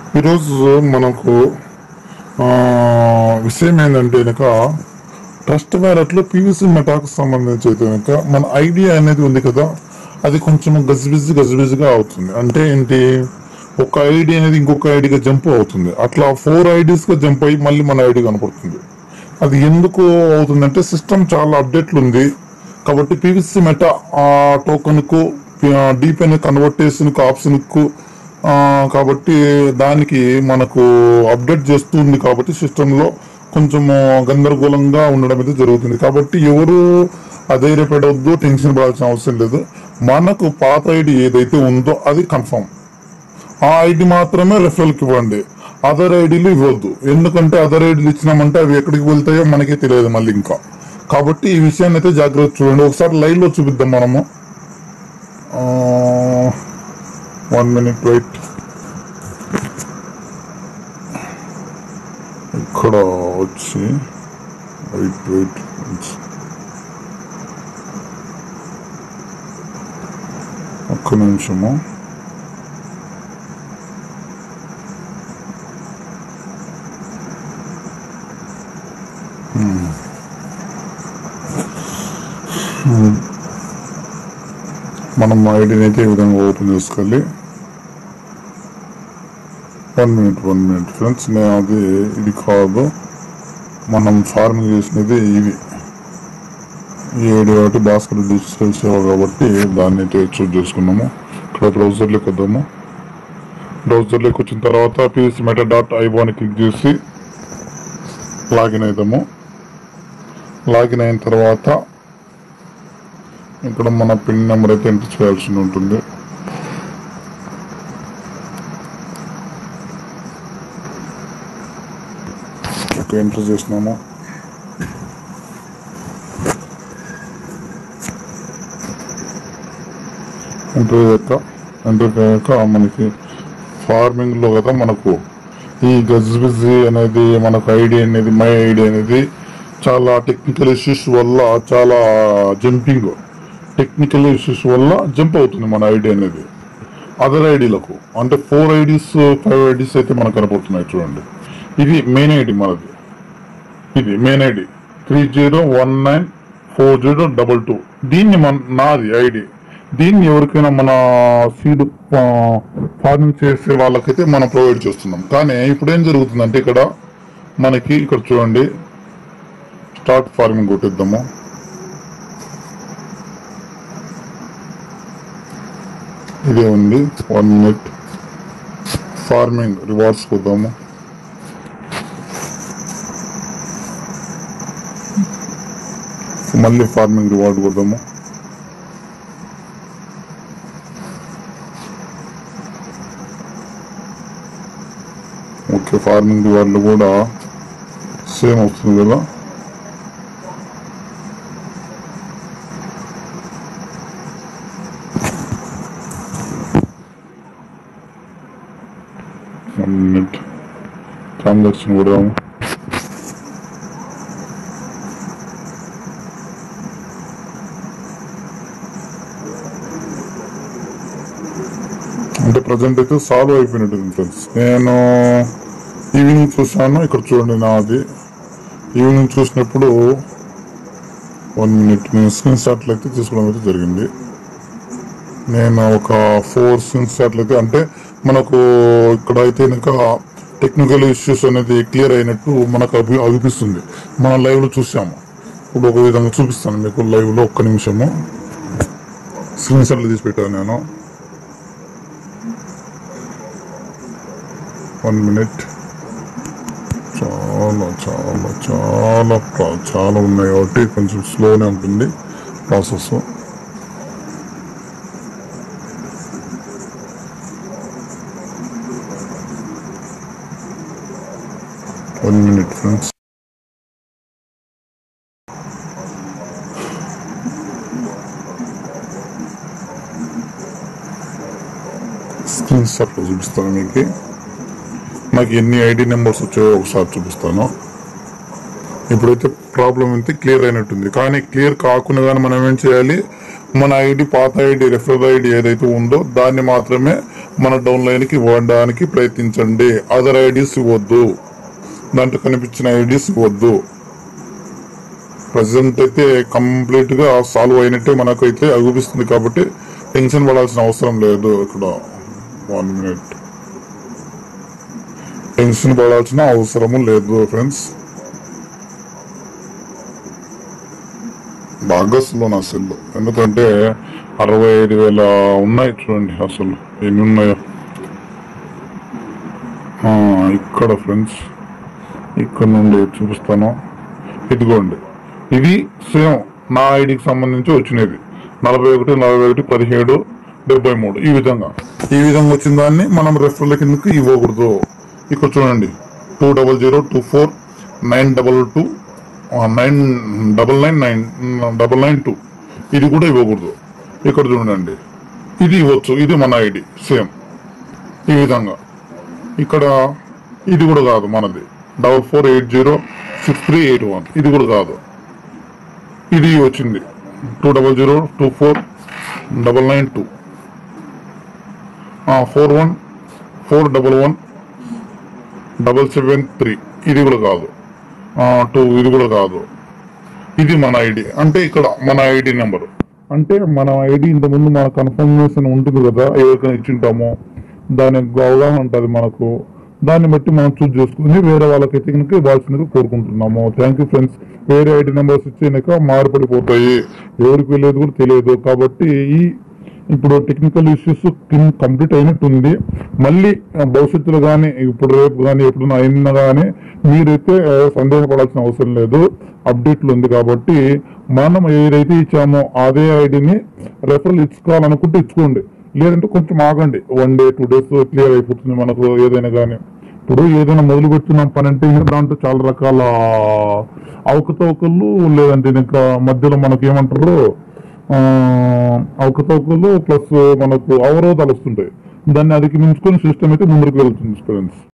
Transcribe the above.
ఈరోజు మనకు ఆ, విషయం ఏంటంటే కనుక ట్రస్ట్ వ్యాలెట్లో పీవీసీ మెటాకు సంబంధించి అయితే కనుక మన ఐడియా అనేది ఉంది కదా అది కొంచెం గజిబిజి గజిబిజిగా అవుతుంది అంటే ఏంటి ఒక ఐడి అనేది ఇంకొక ఐడిగా జంప్ అవుతుంది అట్లా ఫోర్ ఐడీస్ గా జంప్ అయ్యి మళ్ళీ మన ఐడి కనపడుతుంది అది ఎందుకు అవుతుందంటే సిస్టమ్ చాలా అప్డేట్లు ఉంది కాబట్టి పీవీసీ మెటా ఆ టోకన్ కు డీపెన్ కన్వర్టేషన్ ఆప్షన్ కు ఆ, కాబట్టి దానికి మనకు అప్డేట్ చేస్తుంది కాబట్టి సిస్టమ్ లో కొంచెం గందరగోళంగా ఉండడం అయితే జరుగుతుంది కాబట్టి ఎవరు అధైర్యపడవద్దు టెన్షన్ పడాల్సిన అవసరం లేదు మనకు పాత ఐడి ఏదైతే ఉందో అది కన్ఫర్మ్ ఆ ఐడి మాత్రమే రెఫరల్ కి ఇవ్వండి అదర్ ఐడీలు ఇవ్వద్దు ఎందుకంటే అదర్ ఐడీలు ఇచ్చినామంటే అవి ఎక్కడికి వెళ్తాయో మనకే తెలియదు మళ్ళీ ఇంకా కాబట్టి ఈ విషయాన్ని అయితే జాగ్రత్త చూడండి ఒకసారి లైవ్ లో చూపిద్దాం మనము వన్ మినిట్ వెయిట్ ఇక్కడ వచ్చి వెయిట్ వెయిట్ ఒక్క నిమిషము మనం ఐడిని అయితే ఈ విధంగా ఓపెన్ చేసుకోవాలి one minute one minute friends నేను అది ఇది కాదు మనం ఫార్మింగ్ చేసినది ఇది ఈ ఐడి కాబట్టి భాస్కర్ డిజిటల్ సేవ కాబట్టి దాన్ని అయితే చూస్ చేసుకున్నాము ఇక్కడ బ్రౌజర్లోకి వద్దాము బ్రౌజర్లోకి వచ్చిన తర్వాత పీఎస్ మెటా డాట్ ఐబోని క్లిక్ చేసి లాగిన్ అవుతాము లాగిన్ అయిన తర్వాత ఇక్కడ మన పిన్ నెంబర్ అయితే ఎంటర్ చేయాల్సి ఉంటుంది ఓకే ఎంటర్ చేసినాము ఎంటర్ అయ్యాక ఎంటర్ అయ్యాక మనకి ఫార్మింగ్ లో కదా మనకు ఈ గజ్బిజి అనేది మనకు ఐడి అనేది మై ఐడి అనేది చాలా టెక్నికల్ ఇష్యూస్ వల్ల చాలా జంపింగ్ టెక్నికల్ ఇష్యూస్ వల్ల జంప్ అవుతుంది మన ఐడి అనేది అదర్ ఐడీలకు అంటే ఫోర్ ఐడీస్ ఫైవ్ ఐడీస్ అయితే మనకు కనపడుతున్నాయి చూడండి ఇది మెయిన్ ఐడి మనది ఇది main ID three zero one nine four zero double two దీన్ని మన నాది ఐడి దీన్ని ఎవరికైనా మన సీడ్ ఫార్మింగ్ చేసే వాళ్ళకైతే మనం ప్రొవైడ్ చేస్తున్నాం కానీ ఇప్పుడు ఏం జరుగుతుందంటే ఇక్కడ మనకి ఇక్కడ చూడండి స్టార్ట్ ఫార్మింగ్ కొట్టిద్దాము ఇదే ఉంది వన్ మినిట్ ఫార్మింగ్ రివార్డ్స్ కొద్దాము మళ్ళీ ఫార్మింగ్ రివార్డ్ కొద్దాము ఓకే ఫార్మింగ్ రివార్డులు కూడా సేమ్ వస్తుంది కదా వన్ మినిట్ ట్రాన్సాక్షన్ కొడదాము అంటే ప్రజెంట్ అయితే సాల్వ్ అయిపోయినట్టుంది ఫ్రెండ్స్ నేను ఈవినింగ్ చూసాను ఇక్కడ చూడండి నాది ఈవినింగ్ చూసినప్పుడు వన్ మినిట్ నేను స్క్రీన్ షాట్లు అయితే తీసుకోవడం అయితే జరిగింది నేను ఒక ఫోర్ స్క్రీన్ షాట్లు అయితే అంటే మనకు ఇక్కడ అయితే కనుక టెక్నికల్ ఇష్యూస్ అనేది క్లియర్ అయినట్టు మనకు అభి అనిపిస్తుంది మన లైవ్ లో చూసాము ఇప్పుడు ఒక విధంగా చూపిస్తాను మీకు లైవ్ లో ఒక్క నిమిషము స్క్రీన్ షాట్లు తీసి పెట్టాను నేను వన్ మినిట్ చాలా చాలా చాలా ప్రా- చాలా ఉన్నాయి కాబట్టి కొంచెం స్లోనే ఉంటుంది process one minute friends screen షాట్లో చూపిస్తాను మీకు నాకు ఎన్ని ఐడి నెంబర్స్ వచ్చాయో ఒకసారి చూపిస్తాను ఇప్పుడైతే ప్రాబ్లం అయితే క్లియర్ అయినట్టుంది కానీ క్లియర్ కాకుండా కానీ మనం ఏం చేయాలి మన ఐడి పాత ఐడి రెఫరల్ ఐడి ఏదైతే ఉందో దాన్ని మాత్రమే మన డౌన్ లైన్కి ఇవ్వడానికి ప్రయత్నించండి అదర్ ఐడీస్ ఇవ్వద్దు దాంట్లో కనిపించిన ఐడీస్ ఇవ్వద్దు ప్రజెంట్ అయితే కంప్లీట్ గా సాల్వ్ అయినట్టే మనకైతే అగుపిస్తుంది కాబట్టి టెన్షన్ పడాల్సిన అవసరం లేదు ఇక్కడ వన్ మినిట్ టెన్షన్ పడాల్సిన అవసరము లేదు ఫ్రెండ్స్ బాగా స్లో నా సెల్ ఎందుకంటే అరవై ఐదు వేల ఉన్నాయి చూడండి అసలు ఎన్ని ఉన్నాయో ఆ, ఇక్కడ ఫ్రెండ్స్ ఇక్కడ నుండి చూపిస్తాను ఇదిగోండి ఇది సేమ్ నా ఐడికి సంబంధించి వచ్చినది నలభై ఒకటి నలభై ఒకటి పదిహేడు డెబ్బై మూడు ఈ విధంగా ఈ విధంగా వచ్చిన దాన్ని మనం రెఫరల్ కిందకి ఇవ్వకూడదు ఇక్కడ చూడండి two double zero two four nine double two nine double nine nine double nine two ఇది కూడా ఇవ్వకూడదు ఇక్కడ చూడండి ఇది ఇవ్వచ్చు ఇది మన ఐడి సేమ్ ఈ విధంగా ఇక్కడ ఇది కూడా కాదు మనది double four eight zero six three eight one ఇది కూడా కాదు ఇది వచ్చింది two double zero two four double nine two four one four double one double seven three ఇది కూడా కాదు టూ ఇది కూడా కాదు ఇది మన ఐడి అంటే ఇక్కడ మన ఐడి నెంబర్ అంటే మన ఐడి ఇంతకుముందు మన కన్ఫర్మేషన్ ఉంటుంది కదా ఎవరికైనా ఇచ్చింటామో దాని అవగాహన ఉంటుంది మనకు దాన్ని బట్టి మనం చూస్ చేసుకుని వేరే వాళ్ళకైతే కనుక ఇవ్వాల్సిందిగా కోరుకుంటున్నాము థ్యాంక్ యూ ఫ్రెండ్స్ వేరే ఐడి నెంబర్స్ ఇచ్చాక మారిపడిపోతాయి ఎవరికి వెళ్ళేది కూడా తెలియదు కాబట్టి ఈ ఇప్పుడు టెక్నికల్ ఇష్యూస్ కంప్లీట్ అయినట్టుంది మళ్ళీ ఆ, భవిష్యత్తులో కానీ ఇప్పుడు రేపు కానీ ఎప్పుడైనా అయినా కానీ మీరైతే ఆ, సందేహపడాల్సిన అవసరం లేదు అప్డేట్లు ఉంది కాబట్టి మనం ఏదైతే ఇచ్చామో అదే ఐడిని రెఫరల్ ఇచ్చుకోవాలనుకుంటే ఇచ్చుకోండి లేదంటే కొంచెం ఆగండి one day two days clear అయిపోతుంది మనకు ఏదైనా కానీ ఇప్పుడు ఏదైనా మొదలు పెడుతున్నాం పని అంటే ఇంకా దాంట్లో చాలా రకాల అవకతవకలు లేదంటే ఇంకా మధ్యలో మనకి ఏమంటారు ఆ, అవకతవకలు ప్లస్ మనకు అవరోధాలు వస్తుంటాయి దాన్ని అధిగమించుకొని సిస్టమ్ అయితే ముందుకు వెళ్తుంది ఫ్రెండ్స్